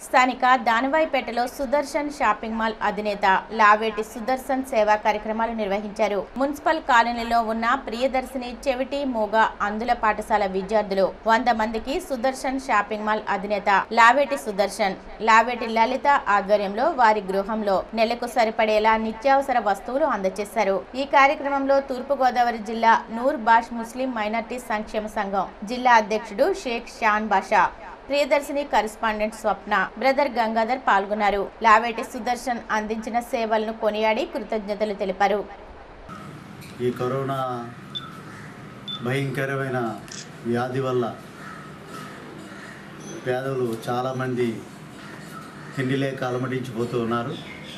స్థానిక దానవాయిపేటలో Sudarshan shopping mall అధినేత లావేటి సుదర్శన్ సేవా కార్యక్రమాలు నిర్వహించారు మున్సిపల్ కాలనీలో ఉన్న ప్రియదర్శిని చెవిటి మూగ అందుల పాఠశాల విద్యార్థులు వంద మందికి సుదర్శన్ షాపింగ్ మాల్ అధినేత లావేటి సుదర్శన్ లావేటి లలిత ఆధ్వర్యంలో వారి గృహంలో నెలకు సరిపడేలా నిత్యావసర వస్తువులు అందజేశారు ఈ కార్యక్రమంలో తూర్పుగోదావరి జిల్లా నూర్ బాష్ ముస్లిం మైనార్టీ సంక్షేమ సంఘం జిల్లా అధ్యక్షుడు షేక్ షాన్ బాషా ప్రియదర్శిని కరెస్పాండెంట్ స్వప్న బ్రదర్ గంగాధర్ పాల్గొన్నారు లావేటి సుదర్శన్ అందించిన సేవలను కొనియాడి కృతజ్ఞతలు తెలిపారు ఈ కరోనా భయంకరమైన వ్యాధి వల్ల పేదలు చాలామంది తిండి లేక అలమటించిపోతూ ఉన్నారు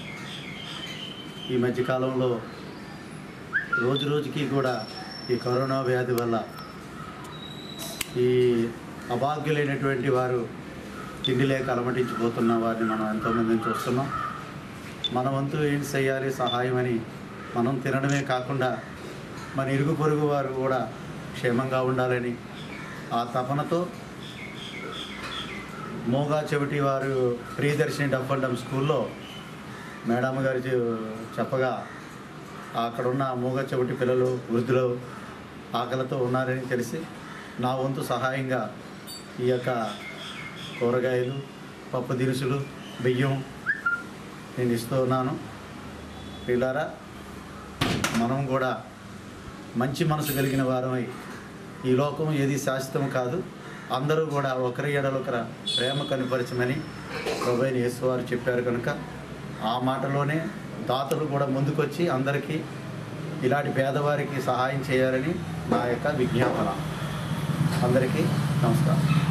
ఈ మధ్యకాలంలో రోజు రోజుకి కూడా ఈ కరోనా వ్యాధి వల్ల ఈ అభాగ్యులైనటువంటి వారు తిండి లేక అలమటించిపోతున్న వారిని మనం ఎంతోమందిని చూస్తున్నాం మన వంతు ఏం చేయాలి సహాయం అని మనం తినడమే కాకుండా మన ఇరుగు పొరుగు వారు కూడా క్షేమంగా ఉండాలని ఆ తపనతో మోగా చెవిటి వారు ప్రియదర్శిని డఫ్ అండ్ డమ్ స్కూల్లో మేడం గారు చె- చెప్పగా అక్కడ ఉన్న మూగ చెవిటి పిల్లలు వృద్ధులు ఆకలితో ఉన్నారని తెలిసి నా వంతు సహాయంగా ఈ యొక్క కూరగాయలు పప్పు దినుసులు బియ్యం నేను ఇస్తూ ఉన్నాను పిల్లారా మనం కూడా మంచి మనసు కలిగిన వారమై ఈ లోకం ఏది శాశ్వతం కాదు అందరూ కూడా ఒకరి ఎడలొకర ప్రేమ కనిపరచమని ప్రభైన యేసువారు చెప్పారు కనుక ఆ మాటలోనే దాతలు కూడా ముందుకొచ్చి అందరికీ ఇలాంటి పేదవారికి సహాయం చేయాలని నా యొక్క విజ్ఞాపన అందరికీ నమస్కారం